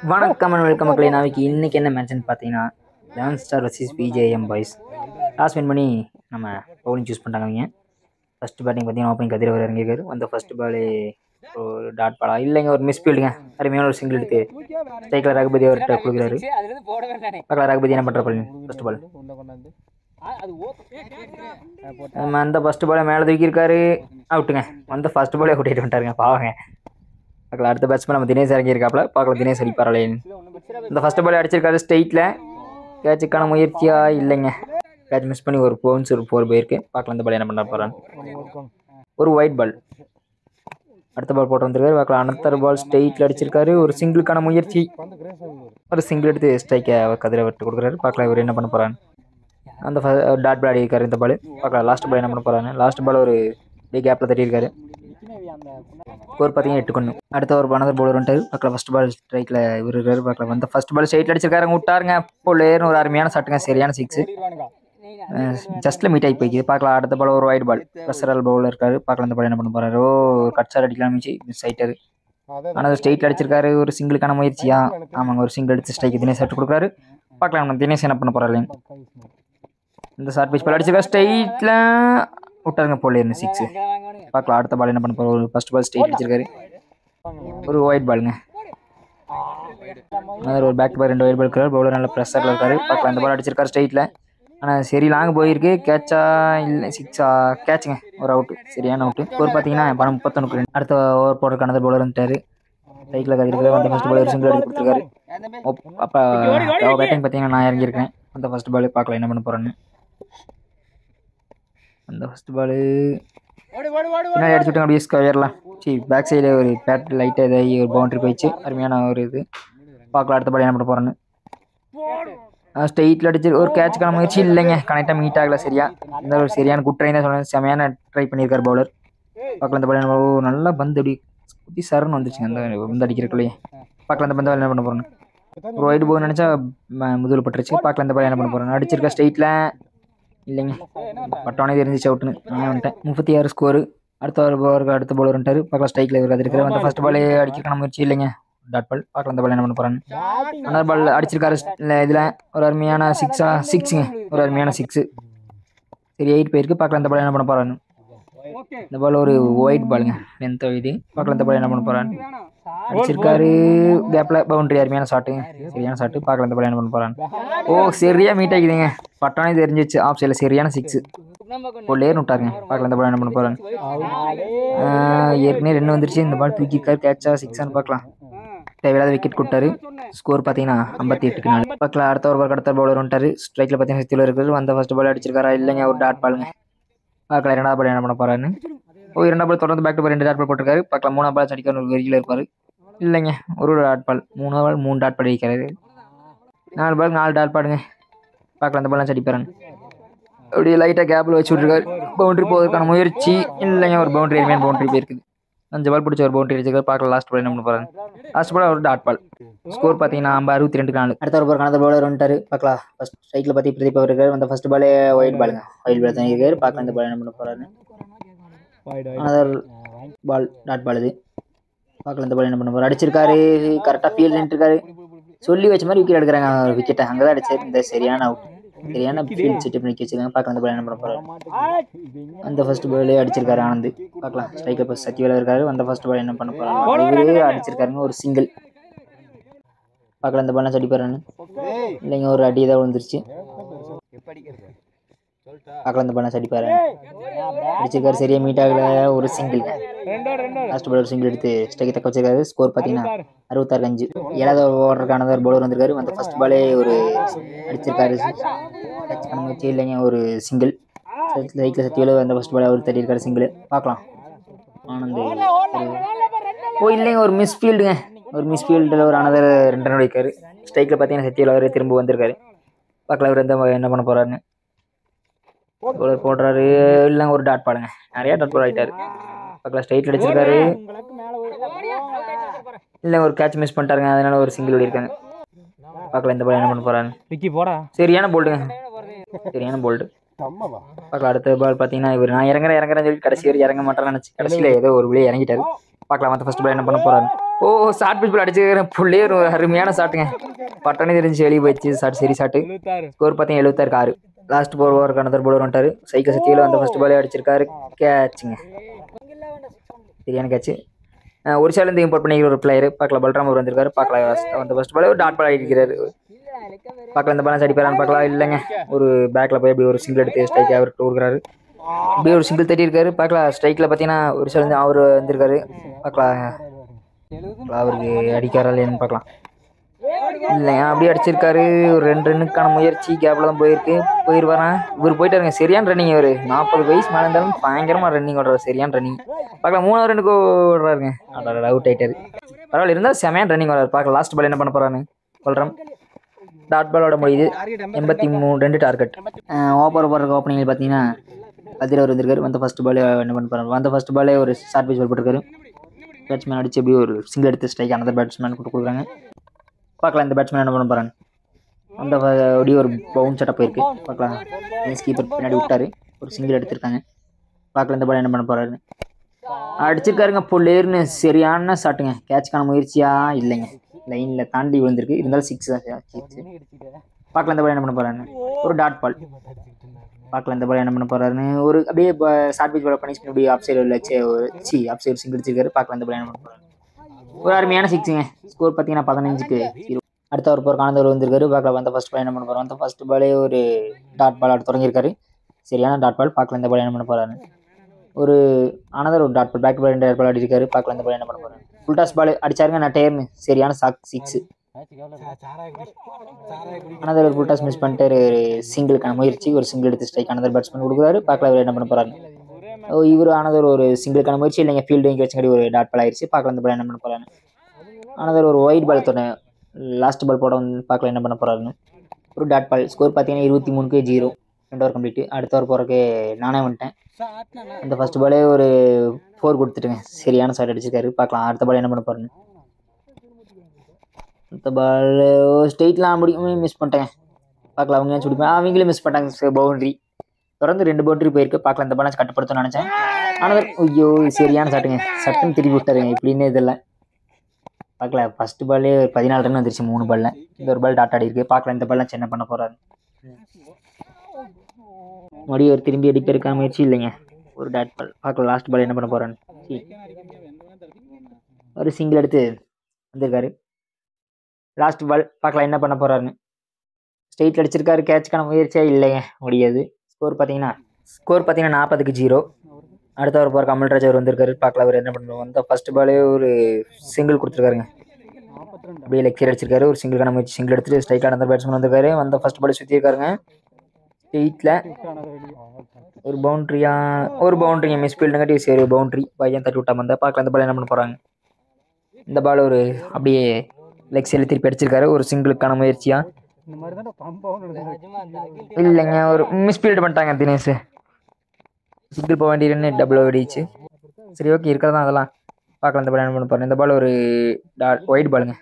வணக்கம் and welcome மக்களே நாளைக்கு இன்னைக்கு என்ன மேட்ச்னு பார்த்தீங்கன்னா eleven star versus BJM boys last win பண்ணி நம்ம பவுலிங் சூஸ் பண்ணிட்டாங்க அவங்க ஃபஸ்ட் பேட்டிங் பார்த்தீங்கன்னா ஓப்பனிங் கதிர அவர் இறங்கியிருக்காரு அந்த ஃபர்ஸ்ட் பாலே ஒரு டாட் பாலா இல்லைங்க ஒரு மிஸ் ஃபீல்டுங்க அருமையான ஒரு சிங்கிள் எடுத்து ஸ்ட்ரைக்கில் ரகுபதி அவர்கிட்ட கொடுக்குறாரு பார்க்கலாம் ரகுபதி என்ன பண்ணுற பாருங்க ஃபர்ஸ்ட் பால் நம்ம அந்த ஃபர்ஸ்ட் பாலை மேலே தூக்கியிருக்காரு அவுட்டுங்க அந்த ஃபர்ஸ்ட் பாலே கூட்டிகிட்டு வந்துட்டாருங்க பாவங்க பார்க்கலாம் அடுத்த பேட்ஸ்மேன் நம்ம தினேஷ் இறங்கியிருக்காப்ல பார்க்கலாம் தினேஷ் அடிப்பாரலேன்னு இந்த ஃபர்ஸ்ட் பால் அடிச்சிருக்காரு ஸ்ட்ரெயிட்டில் கேட்சுக்கான முயற்சியா இல்லைங்க கேட்ச் மிஸ் பண்ணி ஒரு பவுன்ஸ் ஒரு ஃபோர் போயிருக்கு பார்க்கலாம் இந்த பால் என்ன பண்ண போகிறான்னு ஒரு ஒயிட் பால் அடுத்த பால் போட்டு வந்திருக்காரு பார்க்கலாம் அனத்தர் பால் ஸ்ட்ரெயிட்டில் அடிச்சிருக்காரு ஒரு சிங்கிளுக்கான முயற்சி ஒரு சிங்கிள் எடுத்து ஸ்ட்ரைக்கை கதிரை விட்டு கொடுக்குறாரு பார்க்கலாம் இவர் என்ன பண்ண போகிறான்னு அந்த டாட் பால் அடிக்காரு இந்த பால் பார்க்கலாம் லாஸ்ட் பால் என்ன பண்ண போகிறான்னு லாஸ்ட் பால் ஒரு பிக் கேப்பில் தட்டியிருக்காரு ஸ்கோர் பார்த்தீங்கன்னா எட்டு கொண்டு அடுத்த ஒரு பனதர் பவுலர் வந்துட்டாரு பார்க்கலாம் ஃபர்ஸ்ட் பால் ஸ்ட்ரைக்கில் இவர் இருக்காரு பார்க்கலாம் வந்து ஃபர்ஸ்ட் பால் ஸ்ட்ரைட்டில் அடிச்சிருக்காரு விட்டாருங்க பொல்லேர்னு ஒரு அருமையான சட்டுங்க சரியான சிக்ஸ் ஜஸ்ட்ல மீட் ஆகி போய்க்குது பார்க்கலாம் அடுத்த பால் ஒரு ஒயிட் பால் ப்ரெஷரல் பவுலர் இருக்காரு பார்க்கலாம் இந்த பால் என்ன பண்ண போறாரு ஓ கட் ஷாட் அடிக்கலாம் மிஸ் ஆயிட்டாரு ஆனால் ஸ்ட்ரைட்டில் அடிச்சிருக்காரு ஒரு சிங்கிளுக்கான முயற்சியா ஆமாங்க ஒரு சிங்கிள் எடுத்து ஸ்ட்ரைக்கு தினேஷ் சட்டு கொடுக்குறாரு பார்க்கலாம் நம்ம தினேஷ் என்ன பண்ண போறாரு இந்த ஷார்ட் பிச் பால் அடிச்சிருக்காரு ஸ்ட்ரைட்டில் விட்டாருங்க போல சிக்ஸ் பார்க்கலாம் அடுத்த பால் என்ன பண்ண போறாரு ஒரு ஃபர்ஸ்ட் பால் ஸ்ட்ரைட் அடிச்சிருக்காரு ஒரு ஒயிட் பாலுங்க அதாவது ஒரு பேக் பால் ரெண்டு ஒயிட் பால் இருக்காரு பவுலர் நல்ல ப்ரெஷரில் இருக்காரு பார்க்கலாம் இந்த பால் அடிச்சிருக்காரு ஸ்ட்ரைட்டில் ஆனால் சரி லாங் போயிருக்கு கேட்சா இல்லை சிக்ஸா கேட்சுங்க ஒரு அவுட்டு சரியான அவுட்டு ஒரு பார்த்தீங்கன்னா பணம் முப்பத்தொன்று ரெண்டு அடுத்த ஓவர் போடுறதுக்கு அனதர் பவுலர் வந்துட்டாரு ஸ்ட்ரைக்கில் கதிரிக்காரு அந்த ஃபர்ஸ்ட் பால் சிங்கிள் அடிச்சு கொடுத்துருக்காரு அப்போ பேட்டிங் பார்த்தீங்கன்னா நான் இறங்கியிருக்கேன் அந்த ஃபர்ஸ்ட் பால் பார்க்கலாம் என்ன பண்ண போகிறேன்னு அந்த ஃபர்ஸ்ட் பால் பின்னாடி அடிச்சு விட்டாங்க அப்படியே ஸ்கொயர்லாம் சரி பேக் சைடு ஒரு பேட் லைட்டாக இதாகி ஒரு பவுண்டரி போயிடுச்சு அருமையான ஒரு இது பார்க்கலாம் அடுத்த பால் என்ன பண்ண போகிறேன்னு ஸ்ட்ரெயிட்டில் அடிச்சு ஒரு கேட்சுக்கான முயற்சி இல்லைங்க கனெக்டாக மீட் ஆகல சரியா இந்த ஒரு சரியான குட் ட்ரை தான் சொல்லுவேன் செமையான ட்ரை பண்ணியிருக்காரு பவுலர் பார்க்கலாம் இந்த பால் ஓ நல்லா பந்து அப்படி குத்தி சரன்னு வந்துச்சுங்க அந்த பந்து அடிக்கிறக்குள்ளேயே பார்க்கலாம் இந்த பந்து என்ன பண்ண போகிறேன்னு ஒரு ஒயிட் போக நினச்சா முதுகில் பட்டுருச்சு பார்க்கலாம் இந்த பால் என்ன பண்ண போகிறேன் அடிச்சிருக்க ஸ்ட்ரெயிட்டில் இல்லைங்க பட்டானே தெரிஞ்சிச்சு அவுட்டுன்னு நான் வந்துட்டேன் முப்பத்தி ஆறு ஸ்கோரு அடுத்த ஒரு பவருக்கு அடுத்த பவுலர் வந்துட்டாரு பார்க்கலாம் ஸ்ட்ரைக்கில் இவர் இருக்கிற அந்த ஃபர்ஸ்ட் பாலே அடிக்கிறக்கான முயற்சி இல்லைங்க டாட் பால் பார்க்கலாம் இந்த பால் என்ன பண்ண போகிறான்னு அனதர் பால் அடிச்சிருக்காரு இதில் ஒரு அருமையான சிக்ஸா சிக்ஸுங்க ஒரு அருமையான சிக்ஸு சரி எயிட் போயிருக்கு பார்க்கலாம் இந்த பால் என்ன பண்ண போகிறான்னு இந்த பால் ஒரு ஒயிட் பாலுங்க லென்த் இது பார்க்கலாம் இந்த பால் என்ன பண்ண போகிறான்னு அடிச்சிருக்காரு கேப்பில் பவுண்டரி அருமையான ஷாட்டுங்க சரியான ஷாட்டு பார்க்கலாம் இந்த பால் என்ன பண்ண போகிறான்னு ஓ சரியா மீட் ஆகிக்குதுங்க பட்டானே தெரிஞ்சிச்சு ஆஃப் சைடில் சரியான சிக்ஸு இப்போ லேர் விட்டாருங்க பார்க்கலாம் இந்த பால் என்ன பண்ண போகிறான்னு ஏற்கனவே ரெண்டு வந்துருச்சு இந்த பால் தூக்கிருக்காரு கேட்சா சிக்ஸான்னு பார்க்கலாம் தேவையில்லாத விக்கெட் கொடுத்தாரு ஸ்கோர் பார்த்தீங்கன்னா ஐம்பத்தி எட்டுக்கு நாலு பார்க்கலாம் அடுத்த ஒரு அடுத்த பவுலர் வந்துட்டாரு ஸ்ட்ரைக்கில் பார்த்தீங்கன்னா சத்தியில் இருக்காரு வந்த ஃபர்ஸ்ட் பால் அடிச்சிருக்காரா இல்லைங்க ஒரு டாட் பாலுங்க பார்க்கலாம் ரெண்டாவது பால் என்ன பண்ண போறாருன்னு ஓ இரண்டாவது பால் தொடர்ந்து பேக் டு ரெண்டு டாட் பால் போட்டிருக்காரு பார்க்கலாம் மூணாவது பால் அடிக்கிற ஒரு வெறியில் இருப்பார் இல்லைங்க ஒரு டாட் பால் மூணாவது பால் மூணு டாட் பால் அடிக்கிறாரு நாலு பால் நாலு டாட் பாடுங்க பார்க்கலாம் அந்த பால் அடிப்பாருங்க அப்படியே லைட்டாக கேப்பில் வச்சு விட்ருக்காரு பவுண்டரி போவதற்கான முயற்சி இல்லைங்க ஒரு பவுண்டரி எருமையான பவுண்டரி போயிருக்குது அஞ்சு பால் பிடிச்ச ஒரு பவுண்டரி அடிச்சிருக்காரு பார்க்கலாம் லாஸ்ட் பால் என்ன பண்ண போறாங்க லாஸ்ட் பால் ஒரு டாட் பால் ஸ்கோர் பார்த்தீங்கன்னா ஐம்பது அறுபத்தி ரெண்டு நாலு அடுத்த ஒரு கணக்கு பவுலர் வந்துட்டாரு பார்க்கலாம் ஃபர்ஸ்ட் ஸ்ட்ரைக்கில் பார்த்து பிரதீப் அவர் இருக்காரு அந்த ஃபர்ஸ்ட் பாலே ஒயிட் பாலுங்க ஒயிட் பால் தான் இருக்காரு பார்க்கலாம் இந்த பால் என்ன பண்ண போறாரு அனதர் பால் டாட் பால் இது பார்க்கலாம் இந்த பால் என்ன பண்ண போறாரு அடிச்சிருக்காரு கரெக்டாக ஃபீல்ட் நின்றுருக்காரு சொல்லி வச்ச மாதிரி விக்கெட் எடுக்கிறாங்க விக்கெட்டை அங்கே தான் அடிச்சாரு இந்த சரியான அவுட் சரியான ஃபீல்ட் செட் பண்ணி வச்சிருக்காங்க பார்க்கலாம் இந்த பால் என்ன பண்ண போறாரு அந்த ஃபர்ஸ்ட் பாலே அடிச்சிருக்காரு ஆனந்த் பார்க்கலாம் ஸ்ட்ரைக்கர் பஸ் சத்தியவேலா இருக்காரு அந்த ஃபர்ஸ்ட் பால் என்ன பண்ண போறாங்க இவரே அடிச்சிருக்காருங்க ஒரு சிங்கிள் பார்க்கலாம் இந்த பால் அடிப்பாருன்னு இல்லைங்க ஒரு அடி தான் விழுந்துருச்சு பார்க்கலாம் இந்த பால் அடிப்பாரு அடிச்சிருக்காரு சரியா மீட் ஆகல ஒரு சிங்கிள் லாஸ்ட் பால் ஒரு சிங்கிள் எடுத்து ஸ்ட்ரைக்கை தக்க வச்சிருக்காரு ஸ்கோர் பார்த்தீங்கன்னா அறுபத்தாறு அஞ்சு ஏழாவது ஓவருக்கான ஒரு பவுலர் வந்திருக்காரு அந்த ஃபர்ஸ்ட் பாலே ஒரு அடிச்சிருக்காரு டச் பண்ண முயற்சி இல்லைங்க ஒரு சிங்கிள் லைட்டில் சத்தியோல அந்த ஃபர்ஸ்ட் பால் அவர் தட்டியிருக்காரு சிங்கிள் பார்க்கலாம் ஆனந்த் ஓ இல்லைங்க ஒரு மிஸ் ஃபீல்டுங்க ஒரு மிஸ் ஃபீல்டில் ஒரு அனதர் ரெண்டு ரன் அடிக்காரு ஸ்ட்ரைக்கில் பார்த்தீங்கன்னா சத்தியோல அவரே திரும்ப வந்திருக்காரு பார்க்கலாம் அவர் எந்த என்ன பண்ண போறாருன்னு பவுலர் போடுறாரு இல்லைங்க ஒரு டாட் பாடுங்க நிறைய டாட் பால் ஆகிட்டாரு பார்க்கலாம் ஸ்ட்ரைட்டில் அடிச்சிருக்காரு இல்லை ஒரு கேட்ச் மிஸ் பண்ணிட்டாருங்க அதனால ஒரு சிங்கிள் ஓடிருக்காங்க பார்க்கலாம் இந்த பால் என்ன பண்ண போறாரு விக்கி போடா சரியான போல்டுங்க சரியான போல்டு பார்க்கலாம் அடுத்த பால் பார்த்தீங்கன்னா இவர் நான் இறங்குறேன் இறங்குறேன்னு சொல்லி கடைசி வரை இறங்க மாட்டேன்னு நினச்சி கடைசியில் ஏதோ ஒரு வழியாக இறங்கிட்டாரு பார்க்கலாம் மற்ற ஃபர்ஸ்ட் பால் என்ன பண்ண போறாரு ஓ ஷார்ட் பிச் பால் அடிச்சிருக்கிறேன் புள்ளே ஒரு அருமையான ஷாட்டுங்க பட்டனே தெரிஞ்சு வெளியே போயிடுச்சு ஷாட் சரி ஷாட்டு ஸ்கோர் பார்த்தீங்கன்னா எழுபத்தாறு ஆறு லாஸ்ட் போர் ஓவர் கணத்தர் போலர் வந்துட்டாரு சைக்கிள் சத்தியில் வந்து ஃபர்ஸ்ட் பாலே அடிச்சிருக்காரு கேட்சுங்க சரியான கேட்ச் ஒரு சைட்லேருந்து இம்போர்ட் பண்ணி ஒரு பிளேயர் பார்க்கலாம் பல்ராம் அவர் வந்திருக்காரு பார்க்கலாம் அந்த ஃபர்ஸ்ட் பாலே ஒரு டாட் பால் அடிக்கிறாரு பார்க்கலாம் இந்த பாலம் அடிப்பாரான்னு பார்க்கலாம் இல்லைங்க ஒரு பேக்கில் போய் அப்படி ஒரு சிங்கிள் எடுத்து ஸ்ட்ரைக் அவர் கொடுக்குறாரு அப்படியே ஒரு சிங்கிள் தட்டி இருக்காரு பார்க்கலாம் ஸ்ட்ரைக்கில் பார்த்தீங்கன்னா ஒரு சைடு அவர் வந்திருக்காரு பார்க்கலாம் அவருக்கு அடிக்காரா இல்லையான்னு பார்க்கலாம் இல்லைங்க அப்படியே அடிச்சிருக்காரு ஒரு ரெண்டு ரன்னுக்கான முயற்சி கேப்ல தான் போயிருக்கு போயிருவாரான் இவர் போயிட்டாருங்க சரியான ரன்னிங் இவர் நாற்பது வயசு மேலே இருந்தாலும் பயங்கரமா ரன்னிங் ஓடுறாரு சரியான ரன்னிங் பார்க்கலாம் மூணாவது ரன்னுக்கு ஓடுறாருங்க அவுட் ஆயிட்டாரு பரவாயில்ல இருந்தால் செமையான ரன்னிங் வராரு பார்க்கலாம் லாஸ்ட் பால் என்ன பண்ண போறாரு சொல்கிறேன் டாட் பாலோட முடியுது எண்பத்தி மூணு ரெண்டு டார்கெட் ஓப்பர் போடுற ஓப்பனிங்கில் பார்த்தீங்கன்னா கதிரவர் வந்திருக்காரு வந்த ஃபர்ஸ்ட் பாலே என்ன பண்ண போறாரு வந்த ஃபர்ஸ்ட் பாலே ஒரு ஷார்ட் பீச் பால் போட்டிருக்காரு பேட்ஸ்மேன் அடிச்சு எப்படி ஒரு சிங்கிள் எடுத்து ஸ்ட்ரைக் அனதர் பேட்ஸ்மேன் கொடுத்து கொடுக்குறாங்க பார்க்கலாம் இந்த பேட்ஸ்மேன் என்ன பண்ண போறாங்க அந்த அப்படியே ஒரு பவுன் செட்டப் போயிருக்கு பார்க்கலாம் கீப்பர் பின்னாடி விட்டாரு ஒரு சிங்கிள் எடுத்திருக்காங்க பார்க்கலாம் இந்த பால் என்ன பண்ண போறாரு அடிச்சிருக்காருங்க புள்ளேர்னு சரியான ஷாட்டுங்க கேட்ச்க்கான முயற்சியா இல்லைங்க லைனில் தாண்டி விழுந்திருக்கு இருந்தாலும் சிக்ஸ் தான் சிக்ஸ் பார்க்கலாம் இந்த பால் என்ன பண்ண போறாரு ஒரு டாட் பால் பார்க்கலாம் இந்த பால் என்ன பண்ண போறாருன்னு ஒரு அப்படியே ஷார்ட் பீச் பால் பனிஷ் பண்ணி அப்படியே ஆஃப் சைடு வச்சு சி ஆஃப் சைடு சிங்கிள் அடிச்சிருக்காரு பார்க்கலாம் இந்த பால் என்ன பண்ண போறாரு ஒரு அருமையான சிக்ஸுங்க ஸ்கோர் பார்த்தீங்கன்னா பதினஞ்சுக்கு ஜீரோ அடுத்த ஒரு போர் காணந்தவர் வந்திருக்காரு பார்க்கலாம் வந்த ஃபர்ஸ்ட் பால் என்ன பண்ண போறோம் அந்த ஃபர்ஸ்ட் பாலே ஒரு டாட் பால் ஆட தொடங்கியிருக்காரு சரியான டாட் பால் பார்க்கலாம் இந்த பால் என்ன பண்ண போறாரு ஒரு அனதர் ஒரு டாட் பால் பேக் பால் ரெண்டு டாட் பால் அடிச்சிருக்காரு பார்க்கலாம் இந்த பால் என்ன பண்ண போறாரு ஃபுல் டாஸ் பால் அடிச்சாருங்க நான் டேர்னு சரியான சாக் சிக்ஸ் அனதர் ஒரு ஃபுல் டாஸ் மிஸ் பண்ணிட்டு ஒரு சிங்கிளுக்கான முயற்சி ஒரு சிங்கிள் எடுத்து ஸ்ட்ரைக் அனதர் பேட்ஸ்மேன் கொடுக்குறாரு பார்க்கலாம் இவர் என்ன பண்ண போறாரு ஓ இவர் ஆனதர் ஒரு சிங்கிளுக்கான முயற்சி இல்லைங்க ஃபீல்டு இங்கே வச்சுக்கடி ஒரு டாட் பால் ஆயிடுச்சு பார்க்கலாம் இந்த பால் என்ன பண்ண போறாரு ஆனதர் ஒரு ஒயிட் பால் தொட லாஸ்ட் பால் போட வந்து பார்க்கலாம் என்ன பண்ண போறாருன்னு ஒரு டாட் பால் ஸ்கோர் பார்த்தீங்கன்னா இருபத்தி மூணுக்கு ஜீரோ ரெண்டு ஓவர் கம்ப்ளீட் அடுத்த ஓவர் போகிறக்கு நானே வந்துட்டேன் அந்த ஃபர்ஸ்ட் பாலே ஒரு ஃபோர் கொடுத்துட்டுங்க சரியான ஷாட் அடிச்சிருக்காரு பார்க்கலாம் அடுத்த பால் என்ன பண்ண போறேன்னு அடுத்த பால் ஸ்ட்ரெயிட்லாம் முடியும் மிஸ் பண்ணிட்டேன் பார்க்கலாம் அவங்க ஏன் சுடிப்பேன் அவங்களும் மிஸ் பண்ணிட்டாங்க பவுண்டரி தொடர்ந்து ரெண்டு பவுண்டரி போயிருக்கு பார்க்கலாம் இந்த பாலாச்சு கட்டுப்படுத்தணும்னு நினச்சேன் ஆனால் ஐயோ சரியான ஷாட்டுங்க சட்டுன்னு திருப்பி விட்டாருங்க இப்படின்னு இதெல்லாம் பார்க்கல ஃபர்ஸ்ட் பால்லே பதினாலு ரன் வந்துருச்சு மூணு பால்ல இந்த ஒரு பால் டாட் ஆடி இருக்கு பார்க்கலாம் இந்த பால்லாம் என்ன பண்ண போறாரு மறுபடியும் ஒரு திரும்பி அடிப்பதற்கான முயற்சி இல்லைங்க ஒரு டாட் பால் பார்க்கலாம் லாஸ்ட் பால் என்ன பண்ண போறான்னு சீ. ஒரு சிங்கிள் எடுத்து வந்திருக்காரு லாஸ்ட் பால் பார்க்கலாம் என்ன பண்ண போறாருன்னு ஸ்ட்ரெயிட் அடிச்சிருக்காரு கேட்ச்க்கான முயற்சியே இல்லைங்க முடியாது ஸ்கோர் பார்த்தீங்கன்னா ஸ்கோர் பார்த்தீங்கன்னா நாற்பதுக்கு ஜீரோ அடுத்த ஒரு போகிற கமல்ராஜ் அவர் வந்திருக்காரு பார்க்கலாம் அவர் என்ன பண்ணுவோம் அந்த ஃபர்ஸ்ட் பாலே ஒரு சிங்கிள் கொடுத்துருக்காருங்க அப்படியே லெக்சர் அடிச்சிருக்காரு ஒரு சிங்கிள் முயற்சி சிங்கிள் எடுத்துட்டு ஸ்ட்ரைக்காக அந்த பேட்ஸ்மேன் வந்திருக்காரு வந்த ஃபர்ஸ்ட் பால் சுற்றி இருக்காருங்க ஸ்ட்ரெயிட்டில் ஒரு பவுண்ட்ரியா ஒரு பவுண்ட்ரிங்க மிஸ் ஃபீல்டுங்காட்டி சரி பவுண்ட்ரி பையன் தட்டி விட்டா வந்தா பார்க்கலாம் இந்த பால் என்ன பண்ண போகிறாங்க இந்த பால் ஒரு அப்படியே லெக் சைடில் திருப்பி அடிச்சிருக்காரு ஒரு சிங்கிளுக்கான முயற்சியா இந்த மாதிரி தான் பம்ப் ஆகணும் இல்லைங்க ஒரு மிஸ்பீல்டு பண்ணிட்டாங்க தினேஷ் சிங்கிள் போக வேண்டியதுன்னு டபுள் ஓடிச்சு சரி ஓகே இருக்கிறதா அதெல்லாம் பார்க்கலாம் இந்த பால் என்ன பண்ண போகிறேன் இந்த பால் ஒரு டாட் ஒயிட் பாலுங்க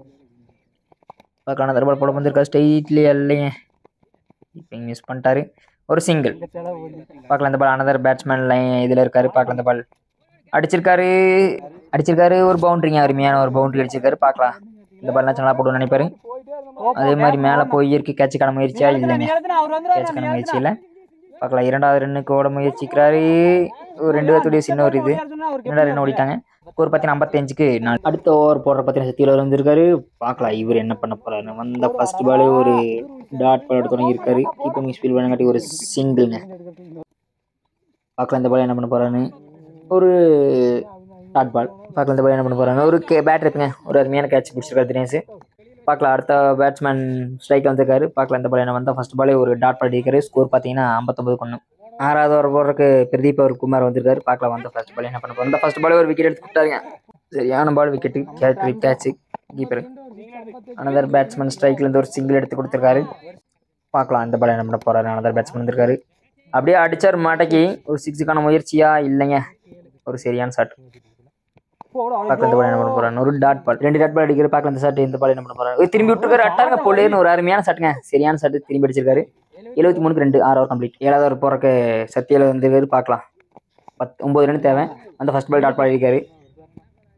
பார்க்கலாம் அந்த பால் போட வந்திருக்கா ஸ்ட்ரெயிட்லேயே இல்லைங்க இப்போ மிஸ் பண்ணிட்டாரு ஒரு சிங்கிள் பார்க்கலாம் இந்த பால் அனதர் பேட்ஸ்மேன் லைன் இதில் இருக்காரு பார்க்கலாம் இந்த பால் அடிச்சிருக்காரு அடிச்சிருக்காரு ஒரு பவுண்டரிங்க அருமையான ஒரு பவுண்டரி அடிச்சிருக்காரு பார்க்கலாம் இந்த பால் நல்லா போடுவோம்னு நினைப்பாரு அதே மாதிரி மேலே போய் இயற்கை கேட்சுக்கான முயற்சியா இல்லைங்க கேட்சுக்கான முயற்சி இல்லை பார்க்கலாம் இரண்டாவது ரன்னுக்கு ஓட முயற்சிக்கிறாரு ஒரு ரெண்டு பேர்த்துடைய சின்ன ஒரு இது இரண்டாவது ரன் ஓடிட்டாங்க ஒரு பார்த்தீங்கன்னா ஐம்பத்தஞ்சுக்கு நாலு அடுத்த ஓவர் போடுற பார்த்தீங்கன்னா சத்தியில் வந்திருக்காரு பார்க்கலாம் இவர் என்ன பண்ண போறாரு வந்த ஃபர்ஸ்ட் பாலே ஒரு டாட் பால் தொடங்கியிருக்காரு இப்போ மிஸ் ஃபீல் பண்ணங்காட்டி ஒரு சிங்கிள்ங்க பார்க்கலாம் இந்த பால் என்ன பண்ண போறான்னு ஒரு டாட் பால் பார்க்கலாம் இந்த பால் என்ன பண்ண போறாங்க ஒரு கே பேட் இருக்குங்க ஒரு அருமையான கேட்ச் பிடிச்சிருக்காரு தினேஷ் பார்க்கலாம் அடுத்த பேட்ஸ்மேன் ஸ்ட்ரைக் வந்திருக்காரு பார்க்கலாம் இந்த பால் என்ன வந்தால் ஃபர்ஸ்ட் பாலே ஒரு டாட் பால் அடிக்கிறாரு ஸ்கோர் பார்த்தீங்கன்னா ஐம்பத்தொம்பது கொண்டு ஆறாவது ஓவர் போடுறதுக்கு பிரதீப் அவர் குமார் வந்திருக்காரு பார்க்கலாம் வந்த ஃபர்ஸ்ட் பால் என்ன பண்ண போகிறோம் இந்த ஃபர்ஸ்ட் பாலே ஒரு விக்கெட் எடுத்து விட்டாருங்க சரியான ball wicket catch catch keeper another batsman ஸ்ட்ரைக்லேருந்து ஒரு சிங்கிள் எடுத்து கொடுத்துருக்காரு பார்க்கலாம் அந்த பால் என்ன பண்ண போறாரு அனதர் பேட்ஸ்மேன் வந்திருக்காரு அப்படியே அடிச்சார் மாட்டைக்கு ஒரு சிக்ஸுக்கான முயற்சியா இல்லைங்க ஒரு சரியான ஷாட் பார்க்கலாம் இந்த பால் என்ன பண்ண போறாரு ஒரு டாட் பால் ரெண்டு டாட் பால் அடிக்கிற பார்க்கலாம் இந்த ஷாட் இந்த பால் என்ன பண்ண போறாரு ஓய், திரும்பி விட்டுருக்காரு அட்டாருங்க போலேன்னு ஒரு அருமையான ஷாட்டுங்க சரியான ஷாட் திரும்பி அடிச்சிருக்காரு எழுபத்தி மூணுக்கு ரெண்டு ஆறு ஓவர் கம்ப்ளீட் ஏழாவது ஓவர் போறக்கு சத்தியில வந்திருக்காரு பார்க்கலாம் பத்து ஒன்பது ரன் தேவை அந்த ஃபர்ஸ்ட் பால் டாட் பால் அடிக்காரு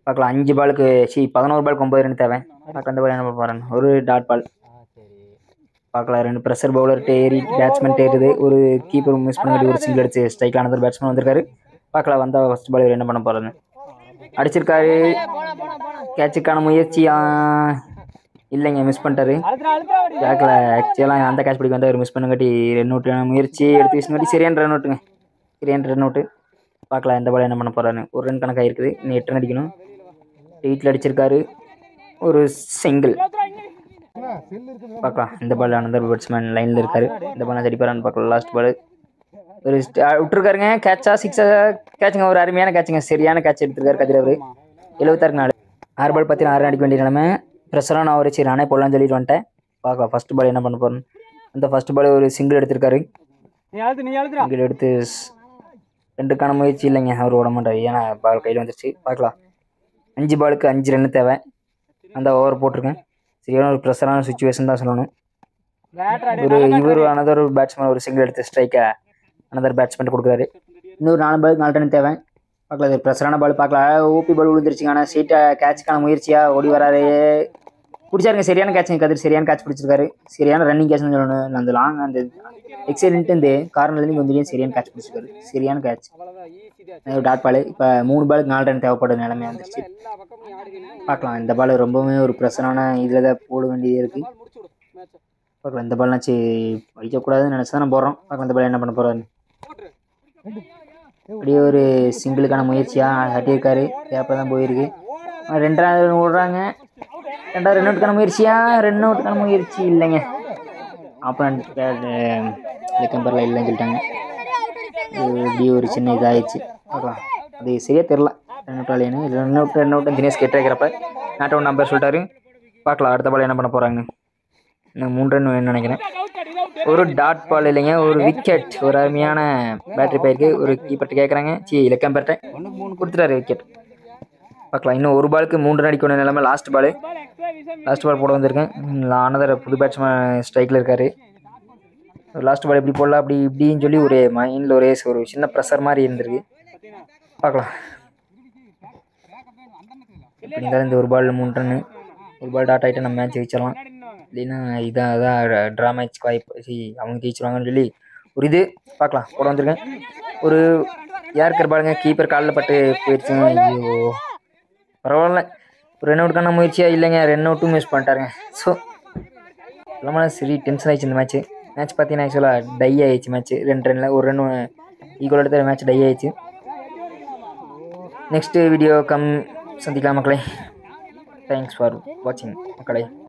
பார்க்கலாம் அஞ்சு பாலுக்கு சி பதினோரு பாலுக்கு ஒம்பது ரன் தேவை பார்க்கலாம் அந்த பால் என்ன பண்ண போகிறேன் ஒரு டாட் பால் பார்க்கலாம் ரெண்டு ப்ரெஷர் பவுலர் ஏறி பேட்ஸ்மேன் ஏறுது ஒரு கீப்பர் மிஸ் பண்ணி ஒரு சிங்கிள் அடிச்சு ஸ்ட்ரைக்கில் ஆனது பேட்ஸ்மேன் வந்திருக்காரு பார்க்கலாம் வந்தால் ஃபஸ்ட் பால் என்ன பண்ண போகிறேன்னு அடிச்சிருக்காரு கேட்சுக்கான முயற்சி ஆ, இல்லைங்க மிஸ் பண்ணிட்டாரு கேட்கல ஆக்சுவலாக அந்த கேட்ச் பிடிக்க வந்து அவர் மிஸ் பண்ணங்காட்டி ரன் அவுட் முயற்சி எடுத்து வீசினாட்டி சரியான ரன் அவுட்டுங்க சரியான ரன் அவுட்டு பார்க்கலாம் எந்த பால் என்ன பண்ண போகிறான்னு ஒரு ரன் கணக்காக இருக்குது இன்னும் எட்டு ரன் அடிக்கணும் எயிட்டில் அடிச்சிருக்காரு ஒரு சிங்கிள் பார்க்கலாம் இந்த பால் அனந்தர் பேட்ஸ்மேன் லைனில் இருக்காரு இந்த பால் அடிப்பாரான்னு பார்க்கலாம் லாஸ்ட் பால் ஒரு st- அஹ் விட்டுருக்காருங்க கேட்சா சிக்ஸா கேட்சுங்க ஒரு அருமையான கேட்சுங்க சரியான கேட்ச் எடுத்திருக்காரு கதிர் அவர் எழுபத்தாறு நாலு ஆறு பால் பற்றி ஆறு அடிக்க வேண்டிய நிலைமை ப்ரெஷராக நான் ஒரு சரி நானே போடலாம்னு சொல்லிட்டு வந்துட்டேன் பார்க்கலாம் ஃபர்ஸ்ட் பால் என்ன பண்ண போகிறேன் அந்த ஃபர்ஸ்ட் பால் ஒரு சிங்கிள் எடுத்திருக்காரு நீ அழுத்து நீ அழுத்துடா சிங்கிள் எடுத்து ஸ்- ரெண்டுக்கான முயற்சி இல்லைங்க அவர் ஓட மாட்டார் ஏன்னா பால் கையில் வந்துருச்சு பார்க்கலாம் அஞ்சு பாலுக்கு அஞ்சு ரன் தேவை அந்த ஓவர் போட்டிருக்கேன் சரியான ஒரு ப்ரெஷரான சுச்சுவேஷன் தான் சொல்லணும் பேட்டர் ஒரு இவர் அனதர் பேட்ஸ்மேன் ஒரு சிங்கிள் எடுத்து ஸ்ட்ரைக்கை அனதர் பேட்ஸ்மேன் கொடுக்குறாரு இன்னொரு நாலு பாலுக்கு நாலு ரன் தேவை பார்க்கலாம் இது ப்ரெஷரான பால் பார்க்கலாம் ஓபி பால் விழுந்துருச்சுங்க ஆனால் சீட்டை கேட்சுக்கான முயற்சியாக ஓடி வராரு பிடிச்சாருங்க சரியான கேட்சுங்க கதிர் சரியான கேட்ச் பிடிச்சிருக்காரு சரியான ரன்னிங் கேட்ச்னு சொல்லணும் அந்த லாங் அந்த எக்ஸைலண்ட்டு இந்த கார்னர்லேருந்து கொஞ்சம் சரியான கேட்ச் பிடிச்சிருக்காரு சரியான கேட்ச் டாட் பால் இப்போ மூணு பாலுக்கு நாலு ரன் தேவைப்படும் நிலைமை வந்துருச்சு பார்க்கலாம் இந்த பால் ரொம்பவுமே ஒரு ப்ரெஷரான இதில் தான் போட வேண்டியது இருக்குது பார்க்கலாம் இந்த பால்லாம் சரி அடிக்கக்கூடாதுன்னு நினச்சி தான் போடுறோம் பார்க்கலாம் இந்த பால் என்ன பண்ண போகிறாரு அப்படியே ஒரு சிங்கிளுக்கான முயற்சியாக கட்டியிருக்காரு கேப்பில் தான் போயிருக்கு ஆனா ரெண்டாவது run விடுறாங்க ரெண்டாவது ரன் அவுட்டுக்கான முயற்சியா ரன் அவுட்டுக்கான முயற்சி இல்லைங்க ஆப்பனண்ட் கம்பரில் இல்லைன்னு சொல்லிட்டாங்க இது இப்படி ஒரு சின்ன இதாகிடுச்சு பார்க்கலாம் அது சரியாக தெரில ரன் அவுட் ஆலையானு run out run out Dinesh கேட்டிருக்கிறப்ப நாட் அவுட் நம்பர் சொல்லிட்டாரு பார்க்கலாம் அடுத்த பால் என்ன பண்ண போகிறாங்க இன்னும் மூணு ரன் வேணும்னு நினைக்கிறேன் ஒரு டாட் பால் இல்லைங்க ஒரு விக்கெட் ஒரு அருமையான பேட்டரி போயிருக்கு ஒரு கீப்பர்ட்ட கேட்குறாங்க சி இலக்கம்பர்ட்ட கொடுத்துட்டாரு விக்கெட் பார்க்கலாம் இன்னும் ஒரு பாலுக்கு மூன்று ரன் அடிக்கணும் நிலைமை லாஸ்ட் பால் லாஸ்ட் பால் போட வந்திருக்கேன் ஆனதர் புது பேட்ஸ்மேன் ஸ்ட்ரைக்கில் இருக்காரு லாஸ்ட் பால் எப்படி போடலாம் அப்படி இப்படின்னு சொல்லி ஒரு மைண்டில் ஒரே ஒரு சின்ன ப்ரெஷர் மாதிரி இருந்திருக்கு பார்க்கலாம் இப்படி இருந்தாலும் இந்த ஒரு பால் மூணு ரன்னு ஒரு பால் டாட் ஆகிட்டு நம்ம மேட்ச் ஜெயிச்சிடலாம் இல்லைன்னா இதான் அதான் ட்ரா மேட்ச் வாய்ப்பு சி அவங்க ஜெயிச்சிருவாங்கன்னு சொல்லி ஒரு இது பார்க்கலாம் போட வந்திருக்கேன் ஒரு யாருக்கிற பாருங்க கீப்பர் காலில் பட்டு போயிடுச்சுங்க ஐயோ பரவாயில்ல ஒரு ரன் அவுட்டுக்கான முயற்சியாக இல்லைங்க ரன் அவுட்டும் மிஸ் பண்ணிட்டாருங்க ஸோ இல்லாமல் சரி டென்ஷன் ஆயிடுச்சு இந்த மேட்ச்சு மேட்ச் பார்த்தீங்கன்னா ஆக்சுவலாக டை ஆயிடுச்சு மேட்ச் ரெண்டு ரனில் ஒரு ரன் ஈக்குவல் எடுத்த மேட்ச் டை ஆயிடுச்சு நெக்ஸ்ட் வீடியோ கம் சந்திக்கலாம் மக்களே தேங்க்ஸ் ஃபார் வாட்சிங் மக்களே